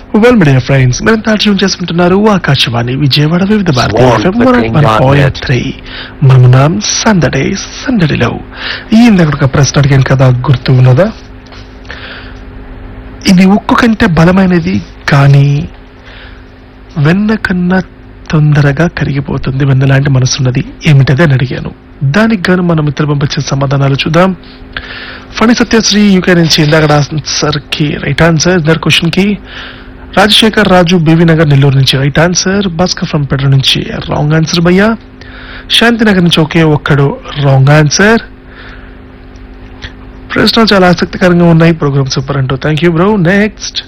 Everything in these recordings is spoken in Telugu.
వెల్ మీడియా ఫ్రెండ్స్ మరింత ట్యూన్ చేసుకుంటున్నారు ఆకాశవాణి విజయవాడ వివిధ భారతి Swan FM flickering 101.3 మనమున్నాం సందడే సందడిలో ఈ ఇందాక ఒక ప్రశ్న అడిగాను కదా గుర్తు ఉన్నదా ఇది ఉక్కు కంటే బలమైనది కానీ వెన్న కన్నా తొందరగా కరిగిపోతుంది వెన్న లాంటి మనసున్నది ఏమిటది అని అడిగాను దానికి గాను మన మిత్రులు పంపించిన సమాధానాలు చూద్దాం ఫణి సత్యశ్రీ యూకే నుంచి ఇందాక ఆన్సర్ కి రైట్ ఆన్సర్ ఇద్దరు క్వశ్చన్ కి రాజశేఖర్ రాజు బీవీ నగర్ Nagar Nellore right answer Bhaskar from పెట్ర నుంచి రాంగ్ ఆన్సర్ భయ్యా శాంతినగర్ నుంచి ఒకే ఒక్కడు రాంగ్ ఆన్సర్ ప్రశ్నలు చాలా ఆసక్తికరంగా ఉన్నాయి ప్రోగ్రామ్ సూపర్ అంటూ thank you bro next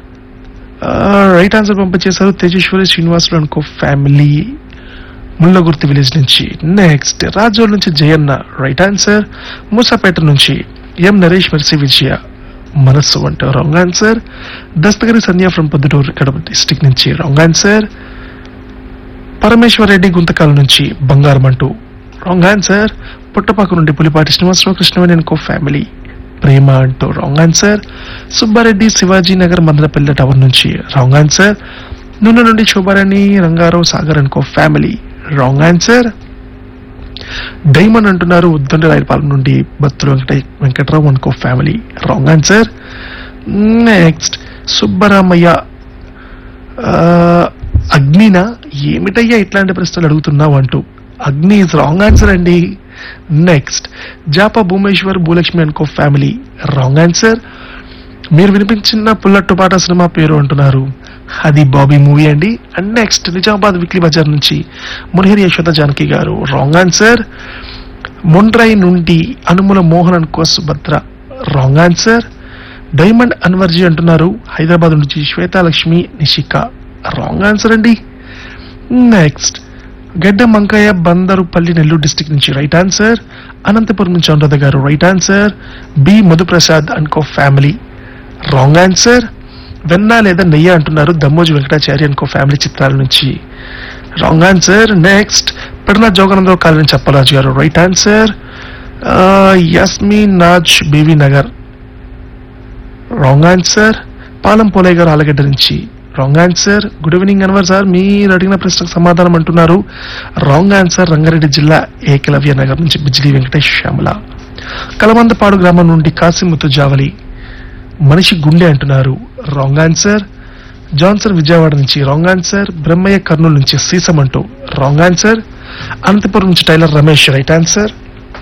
right answer పంపించేశారు తేజేశ్వరి శ్రీనివాసులు అనుకో ఫ్యామిలీ ముళ్ళగుర్తి విలేజ్ నుంచి నెక్స్ట్ రాజోల్ నుంచి జయన్న రైట్ ఆన్సర్ మూసాపేట నుంచి ఎం నరేష్ మెర్సి విజయ మనస్సు అంటే wrong answer Dastagiri Sandhya from Proddatur Kadapa district నుంచి రాంగ్ ఆన్సర్ పరమేశ్వర్ రెడ్డి గుంతకాల నుంచి బంగారం అంటూ రాంగ్ ఆన్సర్ పుట్టపాక నుండి పులిపాటి శ్రీనివాసరావు కృష్ణవేణి కో ఫ్యామిలీ ప్రేమ అంటూ wrong answer Subbareddy Shivaji Nagar Madanapalle tower నుంచి రాంగ్ ఆన్సర్ నూనె నుండి శోభారాణి రంగారావు సాగర్ అనుకో ఫ్యామిలీ రాంగ్ ఆన్సర్ డైమండ్ అంటున్నారు ఉద్దండ రాయపాలెం నుండి బత్తులు వెంకట వెంకటరావు అనుకో family wrong answer next Subbaramaiah ఆ, అగ్నినా ఏమిటయ్యా ఇట్లాంటి ప్రశ్నలు అడుగుతున్నావు అంటూ అగ్ని ఇస్ రాంగ్ ఆన్సర్ అండి నెక్స్ట్ జాపా భూమేశ్వర్ భూలక్ష్మి అనుకో ఫ్యామిలీ రాంగ్ ఆన్సర్ మీరు వినిపించిన పుల్లట్టు పాట సినిమా పేరు అంటున్నారు అది బాబీ మూవీ అండి అండ్ నెక్స్ట్ నిజామాబాద్ వీక్లీ బజార్ నుంచి మునిహరి యశోద జానకి గారు రాంగ్ ఆన్సర్ మొండ్రై నుండి అనుముల మోహన్ అనుకో సుభద్ర రాంగ్ ఆన్సర్ డైమండ్ అన్వర్జీ అంటున్నారు హైదరాబాద్ నుంచి శ్వేతాలక్ష్మి నిషిక రాంగ్ ఆన్సర్ అండి నెక్స్ట్ గడ్డ మంకయ్య బందరుపల్లి నెల్లూరు డిస్టిక్ నుంచి రైట్ ఆన్సర్ అనంతపురం నుంచి అనురాధ గారు రైట్ ఆన్సర్ బి మధుప్రసాద్ అనుకో ఫ్యామిలీ రాంగ్ ఆన్సర్ వెన్న లేదా నెయ్యి అంటున్నారు దమ్మోజు వెంకటాచారి అనుకో ఫ్యామిలీ చిత్రాల నుంచి wrong answer next Pedana Joganandarao colony Chepparaju garu right answer యస్మి Naz BV Nagar wrong answer Palam Polaiah garu Allagadda నుంచి wrong answer good evening Anwar sir మీరు అడిగిన ప్రశ్నకు సమాధానం అంటున్నారు రాంగ్ ఆన్సర్ రంగారెడ్డి జిల్లా ఏకలవ్య నగర్ నుంచి బిజ్లీ వెంకటేష్ శ్యామల కలమందపాడు గ్రామం నుండి కాసిముత్తు జావలి మనిషి గుండె అంటున్నారు రాంగ్ ఆన్సర్ జాన్సన్ విజయవాడ నుంచి రాంగ్ ఆన్సర్ బ్రహ్మయ్య కర్నూలు నుంచి సీసం అంటూ రాంగ్ ఆన్సర్ అనంతపురం నుంచి tailor Ramesh right answer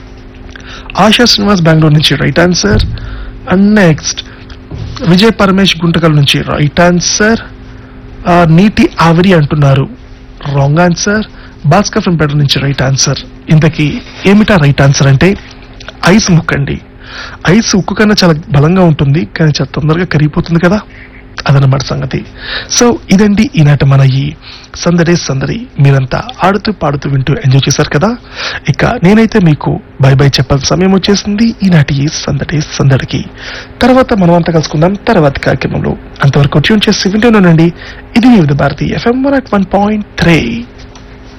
Asha Srinivas Bengaluru నుంచి right answer and next Vijay Paramesh Guntakal నుంచి రైట్ ఆన్సర్ ఆ, నీటి ఆవిరి అంటున్నారు రాంగ్ ఆన్సర్ భాస్కర్ ఫ్రం పేట నుంచి రైట్ ఆన్సర్ ఇంతకీ ఏమిటా రైట్ ఆన్సర్ అంటే ఐస్ ముక్కండి ఐస్ ఉక్కు కన్నా చాలా బలంగా ఉంటుంది కానీ చాలా తొందరగా కరిగిపోతుంది కదా అదనమాట సంగతి సో ఇదండి ఈనాటి మన ఈ సందడే సందడి మీరంతా ఆడుతూ పాడుతూ వింటూ ఎంజాయ్ చేశారు కదా ఇక నేనైతే మీకు బై బై చెప్పాల్సిన సమయం వచ్చేసింది ఈనాటి ఈ సందడి సందడికి తర్వాత మనం అంతా కలుసుకుందాం తర్వాత కార్యక్రమంలో అంతవరకు ట్యూన్ చేసి వింటూనండి ఇది Vividh Bharati FM one point three